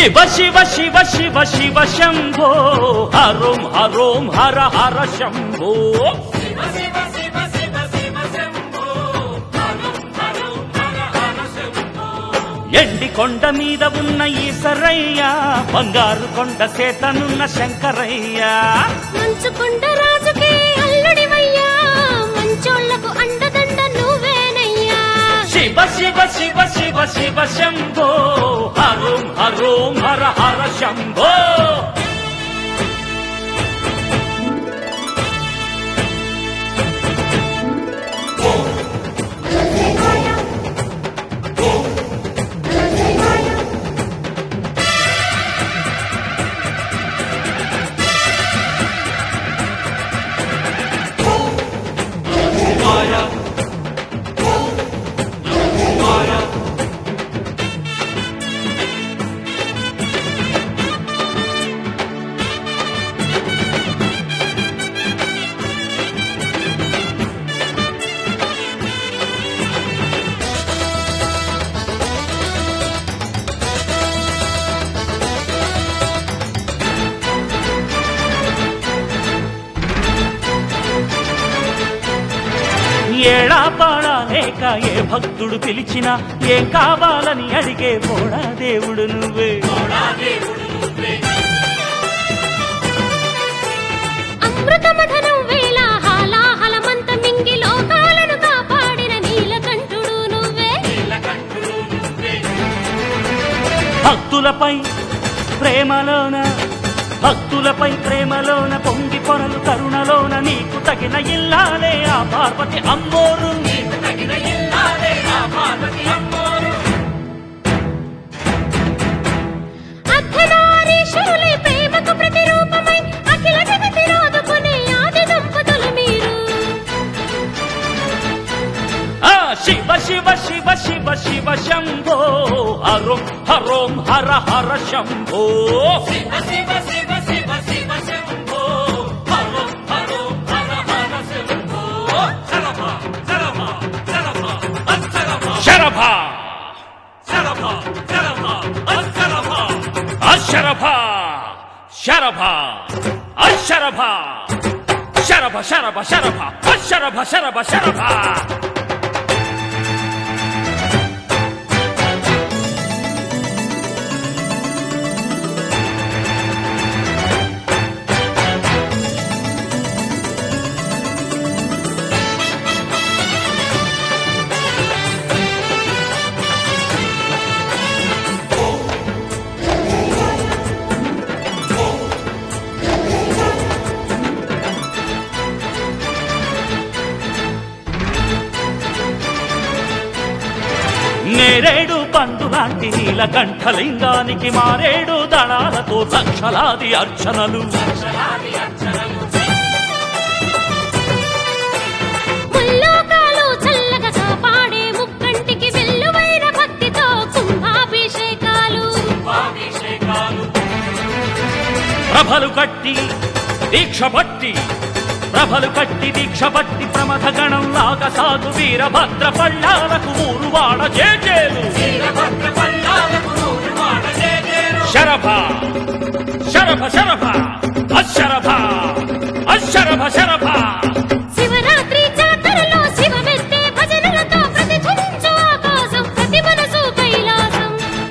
శివ శివ శివ శివ శివ శంభో హరోం హరోం హర హర శంభో ఎండి కొండ మీద ఉన్న ఈసరయ్య బంగారు కొండ సేతనున్న శంకరయ్య మంచుకొండ రాజుకే అల్లుడివయ్యా మంచోళ్లకు అండదండ నువ్వేనయ్యా శివ శివ శివ శివ శివ శంభో హరోం హరోం హర హర శంభో ఏడా పాడా లేక ఏ భక్తుడు పిలిచినా ఏం కావాలని అడిగే పోడా దేవుడు నువ్వే అమృతమథనం వేళ హాలాహలమంత మింగి లోకాలను కాపాడిన నీలకంఠుడు నువ్వే భక్తులపై ప్రేమలోన భక్తులపై ప్రేమలోన పొంగి పొరలు కరుణలోన నీకు తగిన ఇల్లాలే ఆ పార్వతి అమ్మోరు నీకు తగిన ఇల్లాలే ఆ పార్వతి అమ్మోరు అర్ధనారీశ్వరులే ప్రేమకు ప్రతిరూపమై అఖిల జగతి రాదుకునే ఆది దంపతులు మీరు ఆ శివ శివ శివ శివ శివ శంభో హరోం హరోం హర హర శంభో శివ శివ శివ శివ శివ శంభో హరోం హరోం హర హర శంభో శరభ శరభ శరభ అశరభ శరభ శరభ శరభ అశరభ అశరభ శరభ అశరభ శరభ శరభ శరభ అశరభ శరభ శరభ నేరేడు పండు లాంటి నీలకంఠలింగానికి మారేడు దళాలతో లక్షలాది అర్చనలు ముల్లోకాలు చల్లగా కాపాడే ముక్కంటికి వెల్లువైన భక్తితో కుంభాభిషేకాలు ప్రభలు కట్టి దీక్ష పట్టి ప్రభలు కట్టి దీక్ష పట్టి ప్రమథ గణం లాగా సాగు వీరభద్ర పళ్ళాలకు ఊరు వాడ చేజేలు శరభ శరభ శరభ అశరభ అశరభ శరభ శివరాత్రి జాతరలో శివమెత్తే భజనలతో ప్రతిధ్వనించు ఆకాశం ప్రతి మనసు కైలాసం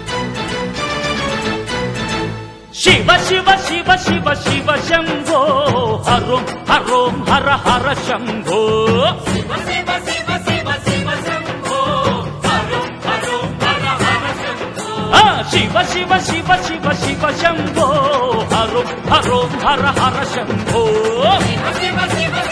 శివ శివ శివ శివ శివ శంభో హరోం హరోం హర హర శంభో ఆ, శివ శివ శివ శివ శివ శంభో హరోం హరోం హర హర శంభో శివ శివ శివ